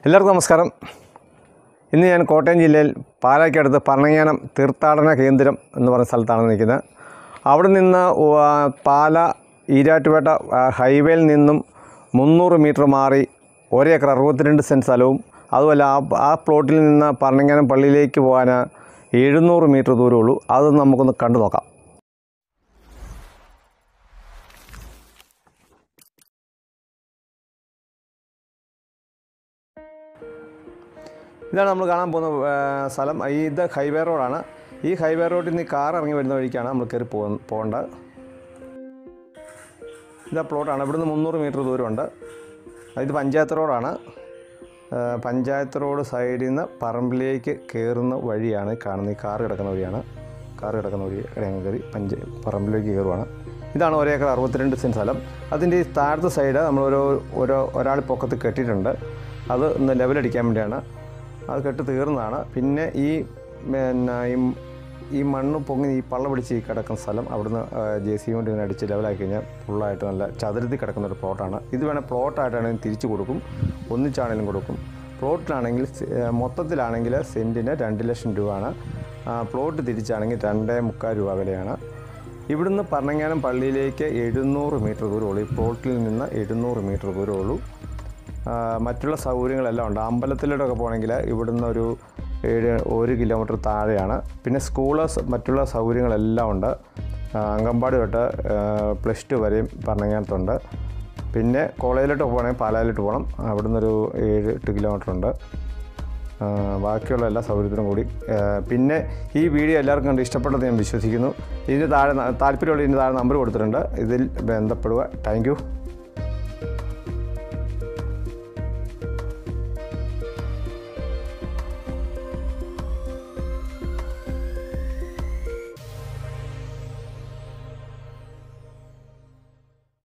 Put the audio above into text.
എല്ലാവർക്കും നമസ്കാരം ഇന്ന് ഞാൻ കോട്ടയം ജില്ലയിൽ പാലായ്ക്കടുത്ത് പർണങ്ങാനം തീർത്ഥാടന കേന്ദ്രം എന്ന് പറഞ്ഞ സ്ഥലത്താണ് നിൽക്കുന്നത് അവിടെ നിന്ന് ഉവ്വ- പാല ഈരാറ്റുപേട്ട ആ, ഹൈവേയിൽ നിന്നും മുന്നൂറ് മീറ്റർ മാറി ഒരേക്കർ അറുപത്തിരണ്ട് സെൻറ്റ് സ്ഥലവും അതുമല്ല ആ ആ പ്ലോട്ടിൽ നിന്ന് പർണങ്ങാനം പള്ളിയിലേക്ക് പോകാൻ എഴുന്നൂറ് മീറ്റർ ദൂരമുള്ളൂ അത് നമുക്കൊന്ന് കണ്ടു നോക്കാം ഇതാണ് നമ്മൾ കാണാൻ പോകുന്ന ആ, സ്ഥലം ഈ ഇത് ഹൈവേ റോഡാണ് ഈ ഹൈവേ റോഡിൽ നിന്ന് കാർ ഇറങ്ങി വരുന്ന വഴിക്കാണ് നമ്മൾ കയറി പോ പോകേണ്ടത് ഇതാ പ്ലോട്ടാണ് ഇവിടുന്ന് മുന്നൂറ് മീറ്റർ ദൂരമുണ്ട് ഇത് പഞ്ചായത്ത് റോഡാണ് ആ, പഞ്ചായത്ത് റോഡ് സൈഡിൽ നിന്ന് പറമ്പിലേക്ക് കയറുന്ന വഴിയാണ് ഈ കാണുന്ന ഈ കാർ കിടക്കുന്ന വഴിയാണ് കാർ കിടക്കുന്ന വഴി ഇടങ്ങ് കയറി പഞ്ച പറമ്പിലേക്ക് കയറുവാണ് ഇതാണ് ഒരേക്കർ അറുപത്തിരണ്ട് സെൻറ്റ് സ്ഥലം അതിൻ്റെ ഈ താഴത്തെ സൈഡ് നമ്മൾ ഓരോ ഓരോ ഒരാൾ പൊക്കത്ത് കെട്ടിയിട്ടുണ്ട് അത് ഒന്ന് ലെവലടിക്കാൻ വേണ്ടിയാണ് അത് കെട്ട് തീർന്നതാണ് പിന്നെ ഈ പിന്നെ ഈ ഈ മണ്ണ് പൊങ്ങി ഈ പള്ള പിടിച്ച് ഈ കിടക്കുന്ന സ്ഥലം അവിടുന്ന് ജെ സി കൊണ്ട് ഇങ്ങനെ അടിച്ച് ലെവലാക്കി കഴിഞ്ഞാൽ ഫുള്ളായിട്ട് നല്ല ചതുരത്തിൽ കിടക്കുന്ന ഒരു പ്ലോട്ടാണ് ഇത് വേണേൽ പ്ലോട്ടായിട്ടാണെങ്കിൽ തിരിച്ചു കൊടുക്കും ഒന്നിച്ചാണെങ്കിലും കൊടുക്കും പ്ലോട്ടിലാണെങ്കിൽ സെ- ഏഹ് മൊത്തത്തിലാണെങ്കിൽ സെൻറ്റിന് രണ്ട് ലക്ഷം രൂപയാണ് ആ, പ്ലോട്ട് തിരിച്ചാണെങ്കിൽ രണ്ടേ മുക്കാൽ രൂപ വിലയാണ് ഇവിടുന്ന് പറഞ്ഞങ്ങാനം പള്ളിയിലേക്ക് എഴുന്നൂറ് മീറ്റർ ദൂരമുള്ളൂ ഈ പ്ലോട്ടിൽ നിന്ന് എഴുന്നൂറ് മീറ്റർ ദൂരമുള്ളൂ ആ, മറ്റുള്ള സൗകര്യങ്ങളെല്ലാം ഉണ്ട് അമ്പലത്തിലോട്ടൊക്കെ പോകണമെങ്കിൽ ഇവിടുന്ന് ഒരു ഏഴ് ഒരു കിലോമീറ്റർ താഴെയാണ് പിന്നെ സ്കൂള് സ- മറ്റുള്ള സൗകര്യങ്ങളെല്ലാം ഉണ്ട് ആ, അങ്കമ്പാടി തൊട്ട് പ്ലസ് ടു വരെയും പറഞ്ഞങ്ങാനത്തുണ്ട് പിന്നെ കോളേജിലോട്ട് പോകണമെങ്കിൽ പാലായിലോട്ട് പോകണം അവിടുന്ന് ഒരു ഏഴ് എട്ട് കിലോമീറ്റർ ഉണ്ട് ആ, ബാക്കിയുള്ള എല്ലാ സൗകര്യത്തിനും കൂടി ആ, പിന്നെ ഈ വീഡിയോ എല്ലാവർക്കും കണ്ട് ഇഷ്ടപ്പെട്ടെന്ന് ഞാൻ വിശ്വസിക്കുന്നു ഇതിന് താഴെ ന- താല്പര്യമുള്ള ഇതിന് താഴെ നമ്പർ കൊടുത്തിട്ടുണ്ട് ഇതിൽ ബന്ധപ്പെടുക താങ്ക്